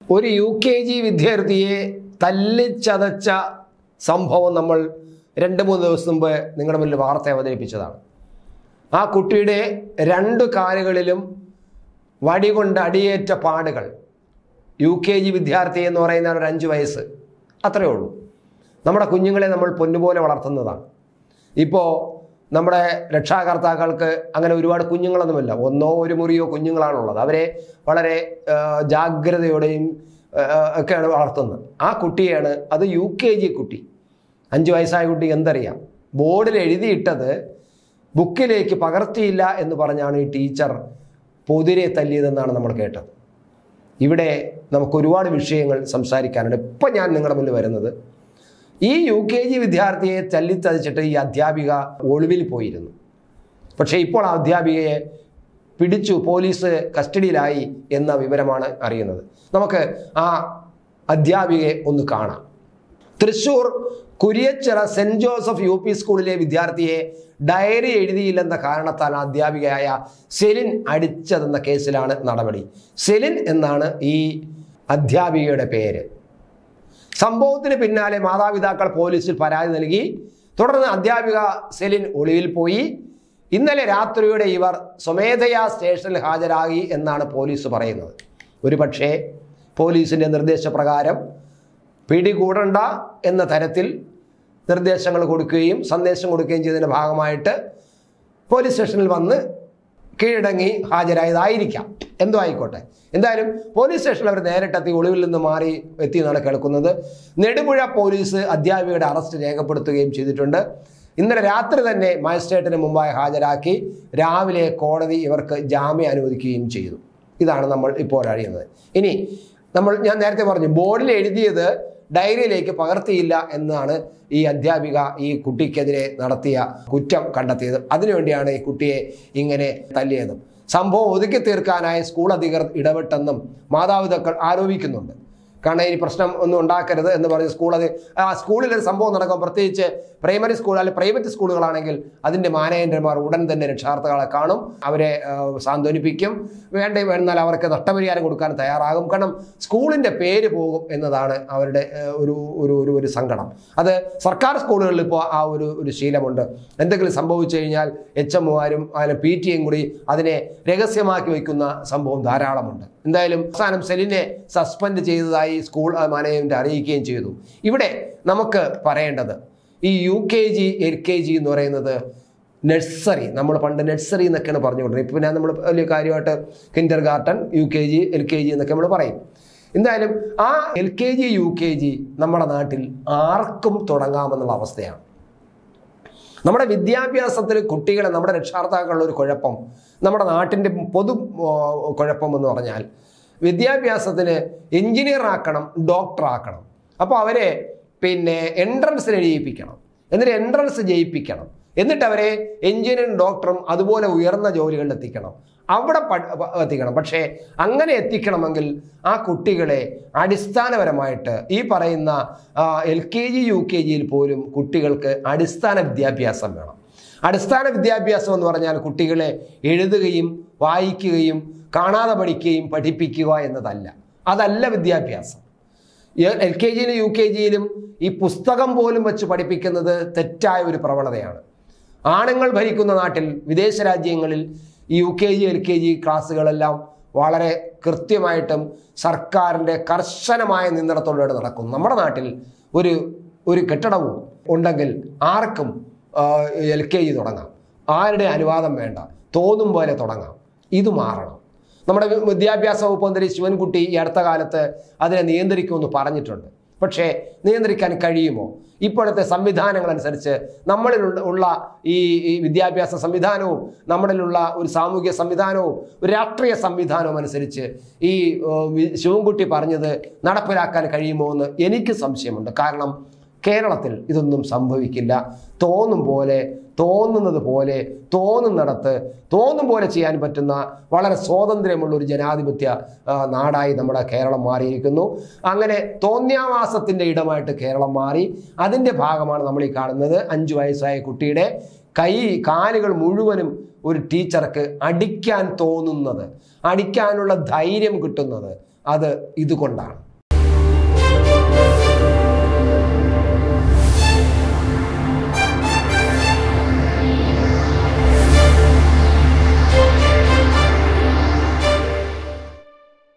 ഒരു U K G വിദ്യാർത്ഥിയെ തല്ലിച്ചതച്ച സംഭവം നമ്മൾ രണ്ട് മൂന്ന് ദിവസം മുമ്പ് നിങ്ങളുടെ മുന്നിൽ വാർത്ത അവതരിപ്പിച്ചതാണ് ആ കുട്ടിയുടെ രണ്ട് കാലുകളിലും വടി കൊണ്ട് അടിയേറ്റ പാടുകൾ യു കെ ജി വിദ്യാർത്ഥി എന്ന് പറയുന്ന ഒരു അഞ്ച് വയസ്സ് അത്രയേ ഉള്ളൂ നമ്മുടെ കുഞ്ഞുങ്ങളെ നമ്മൾ പൊന്നുപോലെ വളർത്തുന്നതാണ് ഇപ്പോൾ നമ്മുടെ രക്ഷാകർത്താക്കൾക്ക് അങ്ങനെ ഒരുപാട് കുഞ്ഞുങ്ങളൊന്നുമില്ല ഒന്നോ ഒരു മുറിയോ കുഞ്ഞുങ്ങളാണുള്ളത് അവരെ വളരെ ആ, ജാഗ്രതയോടെയും ആ, ഒക്കെയാണ് വളർത്തുന്നത് ആ കുട്ടിയാണ് അത് യു കെ ജി കുട്ടി അഞ്ച് വയസ്സായ കുട്ടി എന്തറിയാം ബോർഡിൽ എഴുതിയിട്ടത് ബുക്കിലേക്ക് പകർത്തിയില്ല എന്ന് പറഞ്ഞാണ് ഈ ടീച്ചർ പൊതിരെ തല്ലിയതെന്നാണ് നമ്മൾ കേട്ടത് ഇവിടെ നമുക്ക് ഒരുപാട് വിഷയങ്ങൾ സംസാരിക്കാനുണ്ട് ഇപ്പം ഞാൻ നിങ്ങളുടെ മുന്നിൽ വരുന്നത് ഈ യു കെ ജി വിദ്യാർത്ഥിയെ തല്ലിത്തതിച്ചിട്ട് ഈ അധ്യാപിക ഒളിവിൽ പോയിരുന്നു പക്ഷേ ഇപ്പോൾ ആ അധ്യാപികയെ പിടിച്ചു പോലീസ് കസ്റ്റഡിയിലായി എന്ന വിവരമാണ് അറിയുന്നത് നമുക്ക് ആ അധ്യാപികയെ ഒന്ന് കാണാം Thrissur Kuriachira saint Joseph U P സ്കൂളിലെ വിദ്യാർത്ഥിയെ ഡയറി എഴുതിയില്ലെന്ന കാരണത്താൽ അധ്യാപികയായ സെലിൻ അടിച്ചതെന്ന കേസിലാണ് നടപടി സെലിൻ എന്നാണ് ഈ അധ്യാപികയുടെ പേര് സംഭവത്തിന് പിന്നാലെ മാതാപിതാക്കൾ പോലീസിൽ പരാതി നൽകി തുടർന്ന് അധ്യാപിക സെലിൻ ഒളിവിൽ പോയി ഇന്നലെ രാത്രിയോടെ ഇവർ സ്വമേധയാ സ്റ്റേഷനിൽ ഹാജരാകി എന്നാണ് പോലീസ് പറയുന്നത് ഒരു പക്ഷേ പോലീസിൻ്റെ നിർദ്ദേശപ്രകാരം പിടികൂടണ്ട എന്ന തരത്തിൽ നിർദ്ദേശങ്ങൾ കൊടുക്കുകയും സന്ദേശം കൊടുക്കുകയും ചെയ്തതിൻ്റെ ഭാഗമായിട്ട് പോലീസ് സ്റ്റേഷനിൽ വന്ന് കീഴടങ്ങി ഹാജരായതായിരിക്കാം എന്തോ ആയിക്കോട്ടെ എന്തായാലും പോലീസ് സ്റ്റേഷനിൽ അവർ നേരിട്ടെത്തി ഒളിവിൽ നിന്ന് മാറി എത്തി എന്നാണ് കേൾക്കുന്നത് നെടുപുഴ പോലീസ് അധ്യാപികയുടെ അറസ്റ്റ് രേഖപ്പെടുത്തുകയും ചെയ്തിട്ടുണ്ട് ഇന്നലെ രാത്രി തന്നെ മജിസ്ട്രേറ്റിന് മുമ്പായി ഹാജരാക്കി രാവിലെ കോടതി ഇവർക്ക് ജാമ്യം അനുവദിക്കുകയും ചെയ്തു ഇതാണ് നമ്മൾ ഇപ്പോൾ അറിയുന്നത് ഇനി നമ്മൾ ഞാൻ നേരത്തെ പറഞ്ഞു ബോർഡിൽ എഴുതിയത് ഡയറിയിലേക്ക് പകർത്തിയില്ല എന്നാണ് ഈ അധ്യാപിക ഈ കുട്ടിക്കെതിരെ നടത്തിയ കുറ്റം കണ്ടെത്തിയത് അതിനുവേണ്ടിയാണ് ഈ കുട്ടിയെ ഇങ്ങനെ തല്ലിയതും സംഭവം ഒതുക്കി തീർക്കാനായി സ്കൂൾ അധികൃതർ ഇടപെട്ടെന്നും മാതാപിതാക്കൾ ആരോപിക്കുന്നുണ്ട് കാരണം ഇനി പ്രശ്നം ഒന്നും ഉണ്ടാക്കരുത് എന്ന് പറഞ്ഞ് സ്കൂൾ അത് ആ സ്കൂളിൽ ഒരു സംഭവം നടക്കും പ്രത്യേകിച്ച് പ്രൈമറി സ്കൂൾ അല്ലെങ്കിൽ പ്രൈവറ്റ് സ്കൂളുകളാണെങ്കിൽ അതിൻ്റെ മാനേജർമാർ ഉടൻ തന്നെ രക്ഷാർത്ഥകളെ കാണും അവരെ ആ, സാന്ത്വനിപ്പിക്കും വേണ്ട എന്നാൽ അവർക്ക് നഷ്ടപരിഹാരം കൊടുക്കാൻ തയ്യാറാകും കാരണം സ്കൂളിൻ്റെ പേര് പോകും എന്നതാണ് അവരുടെ ആ, ഒരു ഒരു ഒരു ഒരു സങ്കടം അത് സർക്കാർ സ്കൂളുകളിൽ ഇപ്പോൾ ആ ഒരു ഒരു ശീലമുണ്ട് എന്തെങ്കിലും സംഭവിച്ചു കഴിഞ്ഞാൽ എച്ച് എമ്മുമാരും അതിൽ പി ടി എം കൂടി അതിനെ രഹസ്യമാക്കി വയ്ക്കുന്ന സംഭവം ധാരാളമുണ്ട് എന്തായാലും അവസാനം സെലിനെ സസ്പെൻഡ് ചെയ്തതായി സ്കൂൾ മാനേജ്മെന്റ് അറിയിക്കുകയും ചെയ്തു ഇവിടെ നമുക്ക് പറയേണ്ടത് ഈ U K G L K G എന്ന് പറയുന്നത് നഴ്സറി നമ്മൾ പണ്ട് നഴ്സറി എന്നൊക്കെയാണ് പറഞ്ഞുകൊണ്ടിരുന്നത് ഇപ്പം പിന്നെ നമ്മൾ വലിയ കാര്യമായിട്ട് kindergarten U K G L K G എന്നൊക്കെ നമ്മൾ പറയും എന്തായാലും ആ L K G U K G നമ്മുടെ നാട്ടിൽ ആർക്കും തുടങ്ങാമെന്നുള്ള അവസ്ഥയാണ് നമ്മുടെ വിദ്യാഭ്യാസത്തിൽ കുട്ടികളെ നമ്മുടെ രക്ഷാർത്ഥാക്കളുള്ള ഒരു കുഴപ്പം നമ്മുടെ നാട്ടിൻ്റെ പൊതു ഓ, കുഴപ്പം എന്ന് പറഞ്ഞാൽ വിദ്യാഭ്യാസത്തിന് എഞ്ചിനീയർ ആക്കണം ഡോക്ടർ ആക്കണം അപ്പോൾ അവരെ പിന്നെ എൻട്രൻസിന് എഴുതിപ്പിക്കണം എന്നിട്ട് എൻട്രൻസ് ജയിപ്പിക്കണം എന്നിട്ട് അവരെ എഞ്ചിനീയറും ഡോക്ടറും അതുപോലെ ഉയർന്ന ജോലികളിൽ എത്തിക്കണം അവിടെ പഠ- പ- എത്തിക്കണം പക്ഷേ അങ്ങനെ എത്തിക്കണമെങ്കിൽ ആ കുട്ടികളെ അടിസ്ഥാനപരമായിട്ട് ഈ പറയുന്ന L K G U K ജിയിൽ പോലും കുട്ടികൾക്ക് അടിസ്ഥാന വിദ്യാഭ്യാസം വേണം അടിസ്ഥാന വിദ്യാഭ്യാസം എന്ന് പറഞ്ഞാൽ കുട്ടികളെ എഴുതുകയും വായിക്കുകയും കാണാതെ പഠിക്കുകയും പഠിപ്പിക്കുക എന്നതല്ല അതല്ല വിദ്യാഭ്യാസം എൽ കെ ജിയിലും യു കെ ജിയിലും ഈ പുസ്തകം പോലും വെച്ച് പഠിപ്പിക്കുന്നത് തെറ്റായ ഒരു പ്രവണതയാണ് ആണുങ്ങൾ ഭരിക്കുന്ന നാട്ടിൽ വിദേശ രാജ്യങ്ങളിൽ ഈ U K G L K G ക്ലാസ്സുകളെല്ലാം വളരെ കൃത്യമായിട്ടും സർക്കാരിൻ്റെ കർശനമായ നിയന്ത്രണത്തോടെ നടക്കും നമ്മുടെ നാട്ടിൽ ഒരു ഒരു കെട്ടിടവും ഉണ്ടെങ്കിൽ ആർക്കും എൽ കെ ജി തുടങ്ങാം ആരുടെ അനുവാദം വേണ്ട തോന്നും പോലെ തുടങ്ങാം ഇത് മാറണം നമ്മുടെ വി- വിദ്യാഭ്യാസ വകുപ്പ് മന്ത്രി ശിവൻകുട്ടി ഈ അടുത്ത കാലത്ത് അതിനെ നിയന്ത്രിക്കുമെന്ന് പറഞ്ഞിട്ടുണ്ട് പക്ഷേ നിയന്ത്രിക്കാൻ കഴിയുമോ ഇപ്പോഴത്തെ സംവിധാനങ്ങൾ അനുസരിച്ച് നമ്മളിലുള്ള ഉള്ള ഈ ഈ വിദ്യാഭ്യാസ സംവിധാനവും നമ്മളിലുള്ള ഒരു സാമൂഹിക സംവിധാനവും ഒരു രാഷ്ട്രീയ സംവിധാനവും അനുസരിച്ച് ഈ ഏർ, വി- ശിവൻകുട്ടി പറഞ്ഞത് നടപ്പിലാക്കാൻ കഴിയുമോ എന്ന് എനിക്ക് സംശയമുണ്ട് കാരണം കേരളത്തിൽ ഇതൊന്നും സംഭവിക്കില്ല തോന്നും പോലെ തോന്നുന്നത് പോലെ തോന്നുന്നിടത്ത് തോന്നും പോലെ ചെയ്യാൻ പറ്റുന്ന വളരെ സ്വാതന്ത്ര്യമുള്ള ഒരു ജനാധിപത്യ ആ, നാടായി നമ്മുടെ കേരളം മാറിയിരിക്കുന്നു അങ്ങനെ തോന്നിയാവാസത്തിൻ്റെ ഇടമായിട്ട് കേരളം മാറി അതിൻ്റെ ഭാഗമാണ് നമ്മൾ ഈ കാണുന്നത് അഞ്ചു വയസ്സായ കുട്ടിയുടെ കൈ കാലുകൾ മുഴുവനും ഒരു ടീച്ചർക്ക് അടിക്കാൻ തോന്നുന്നത് അടിക്കാനുള്ള ധൈര്യം കിട്ടുന്നത് അത് ഇതുകൊണ്ടാണ്